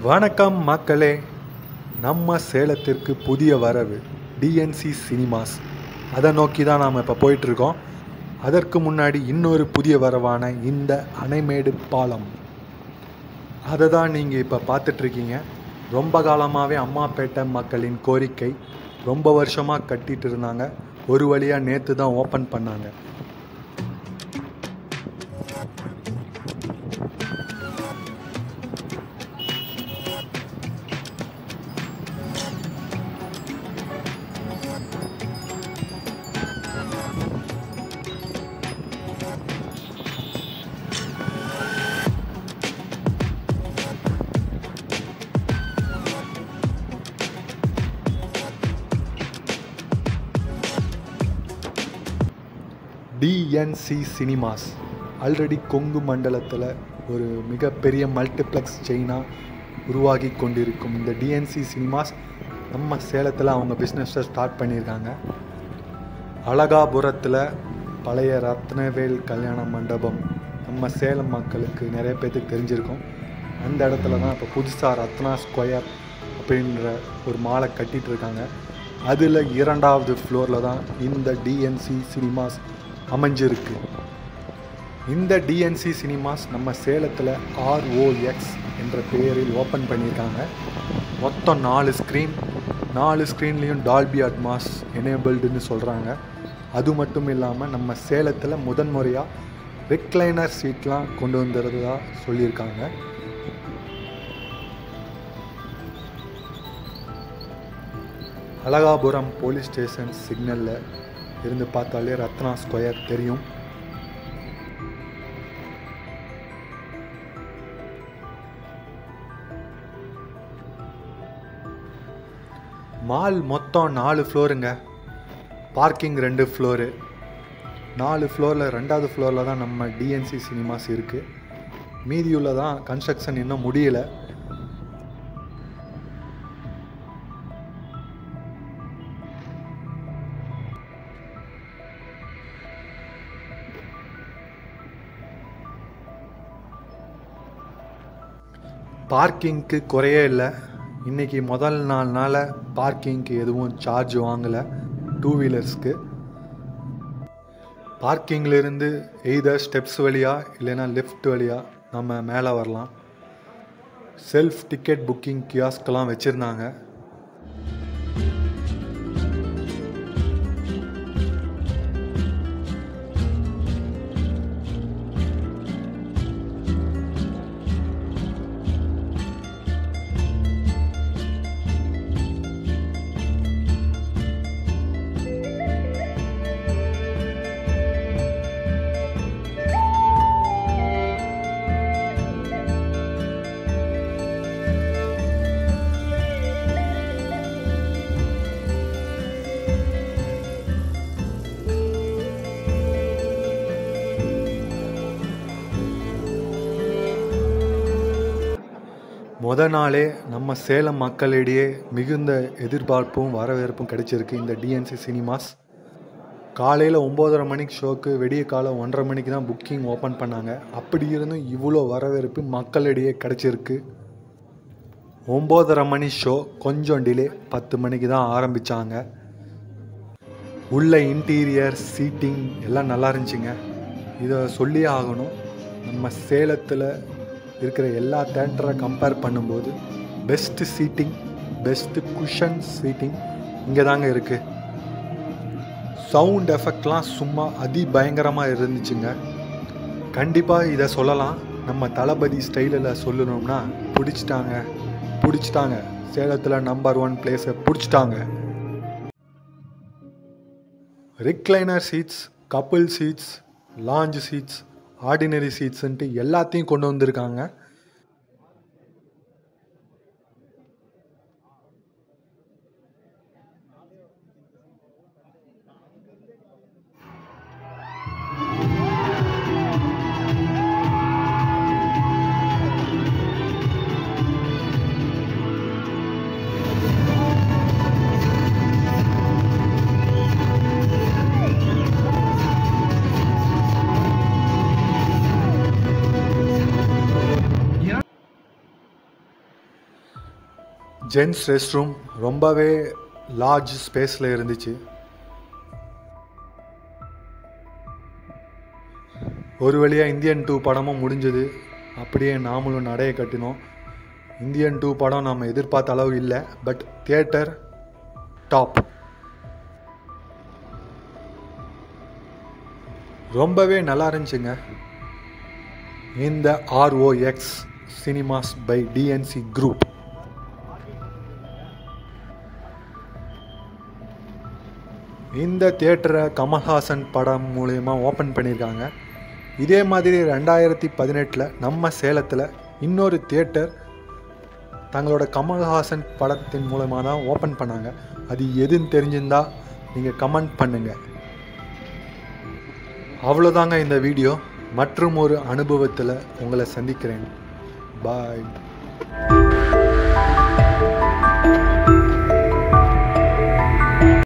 வணக்கம் மக்களே நம்ம சேலத்திற்கு புதிய வரவு டிஎன்சி சினிமாஸ் அதை நோக்கி தான் நாம் இப்போ போயிட்டுருக்கோம் அதற்கு முன்னாடி இன்னொரு புதிய வரவான இந்த அணைமேடு பாலம் அதை தான் நீங்கள் இப்போ பார்த்துட்ருக்கீங்க ரொம்ப காலமாகவே அம்மாப்பேட்டை மக்களின் கோரிக்கை ரொம்ப வருஷமாக கட்டிட்டு இருந்தாங்க ஒரு வழியாக நேற்று தான் ஓப்பன் பண்ணாங்க டிஎன்சி சினிமாஸ் ஆல்ரெடி கொங்கு மண்டலத்தில் ஒரு மிகப்பெரிய மல்டிப்ளெக்ஸ் செயினாக உருவாகி கொண்டிருக்கும் இந்த டிஎன்சி சினிமாஸ் நம்ம சேலத்தில் அவங்க பிஸ்னஸை ஸ்டார்ட் பண்ணியிருக்காங்க அழகாபுரத்தில் பழைய ரத்னவேல் கல்யாண மண்டபம் நம்ம சேலம் மக்களுக்கு நிறைய பேர்த்துக்கு தெரிஞ்சிருக்கும் அந்த இடத்துல தான் இப்போ புதுசாக ரத்னா ஸ்கொயர் அப்படின்ற ஒரு மாலை கட்டிகிட்டு இருக்காங்க அதில் இரண்டாவது ஃப்ளோரில் தான் இந்த டிஎன்சி சினிமாஸ் அமைஞ்சிருக்கு இந்த டிஎன்சி சினிமாஸ் நம்ம சேலத்தில் ஆர்ஓஎக்ஸ் என்ற பெயரில் ஓப்பன் பண்ணியிருக்காங்க மொத்தம் நாலு ஸ்க்ரீன் நாலு ஸ்க்ரீன்லேயும் டால்பி அட்மாஸ் எனேபிள்டுன்னு சொல்கிறாங்க அது மட்டும் இல்லாமல் நம்ம சேலத்தில் முதன்முறையாக ரெக்லைனர் சீட்லாம் கொண்டு வந்துடுறதா சொல்லியிருக்காங்க அழகாபுரம் போலீஸ் ஸ்டேஷன் சிக்னலில் இருந்து பார்த்தாலே ரத்னா ஸ்கொயர் தெரியும் மால் மொத்தம் நாலு ஃப்ளோருங்க பார்க்கிங் ரெண்டு ஃப்ளோரு நாலு ஃப்ளோரில் ரெண்டாவது ஃப்ளோரில் தான் நம்ம டிஎன்சி சினிமாஸ் இருக்குது மீதியுள்ள தான் கன்ஸ்ட்ரக்ஷன் இன்னும் முடியல பார்க்கிங்க்கு குறையே இல்லை இன்றைக்கி முதல் நாள்னால பார்க்கிங்க்கு எதுவும் சார்ஜ் வாங்கலை டூ வீலர்ஸ்க்கு பார்க்கிங்லேருந்து எய்தர் ஸ்டெப்ஸ் வழியாக இல்லைன்னா லிஃப்ட் வழியாக நம்ம மேலே வரலாம் செல்ஃப் டிக்கெட் புக்கிங் கியாஸ்க்கெல்லாம் வச்சுருந்தாங்க முத நாளே நம்ம சேலம் மக்களிடையே மிகுந்த எதிர்பார்ப்பும் வரவேற்பும் கிடைச்சிருக்கு இந்த டிஎன்சி சினிமாஸ் காலையில் ஒம்போதரை மணிக்கு ஷோக்கு வெடிய காலம் ஒன்றரை மணிக்கு தான் புக்கிங் ஓப்பன் பண்ணாங்க அப்படி இருந்தும் இவ்வளோ வரவேற்பு மக்களிடையே கிடைச்சிருக்கு ஒம்போதரை மணி ஷோ கொஞ்சம் டிலே பத்து மணிக்கு தான் ஆரம்பித்தாங்க உள்ள இன்டீரியர் சீட்டிங் எல்லாம் நல்லா இருந்துச்சுங்க இதை சொல்லியே ஆகணும் நம்ம சேலத்தில் இருக்கிற எல்லா தேட்டரை கம்பேர் பண்ணும்போது best seating best cushion seating இங்கே தாங்க இருக்குது சவுண்ட் எஃபெக்ட்லாம் சும்மா அதி பயங்கரமாக இருந்துச்சுங்க கண்டிப்பாக இதை சொல்லலாம் நம்ம தளபதி ஸ்டைலில் சொல்லணும்னா பிடிச்சிட்டாங்க பிடிச்சிட்டாங்க சேலத்தில் நம்பர் ஒன் பிளேஸை பிடிச்சிட்டாங்க recliner seats couple seats lounge seats ordinary சீட்ஸுன்ட்டு எல்லாத்தையும் கொண்டு வந்திருக்காங்க ஜென்ஸ் ரெஸ்ட் ரூம் ரொம்பவே லார்ஜ் ஸ்பேஸில் இருந்துச்சு ஒரு வழியாக இந்தியன் டூ படமும் முடிஞ்சது அப்படியே நாமளும் நடையை கட்டினோம் இந்தியன் டூ படம் நம்ம எதிர்பார்த்த அளவு இல்லை பட் தியேட்டர் டாப் ரொம்பவே நல்லா இருந்துச்சுங்க இந்த ஆர்ஓஎக்ஸ் சினிமாஸ் பை டிஎன்சி குரூப் இந்த தியேட்டரை கமல்ஹாசன் படம் மூலயமா ஓப்பன் பண்ணியிருக்காங்க இதே மாதிரி ரெண்டாயிரத்தி பதினெட்டில் நம்ம சேலத்தில் இன்னொரு தியேட்டர் தங்களோட கமல்ஹாசன் படத்தின் மூலமாக தான் ஓப்பன் பண்ணாங்க அது எதுன்னு தெரிஞ்சிருந்தா நீங்கள் கமெண்ட் பண்ணுங்கள் அவ்வளோதாங்க இந்த வீடியோ மற்றும் ஒரு அனுபவத்தில் உங்களை சந்திக்கிறேன் பாய்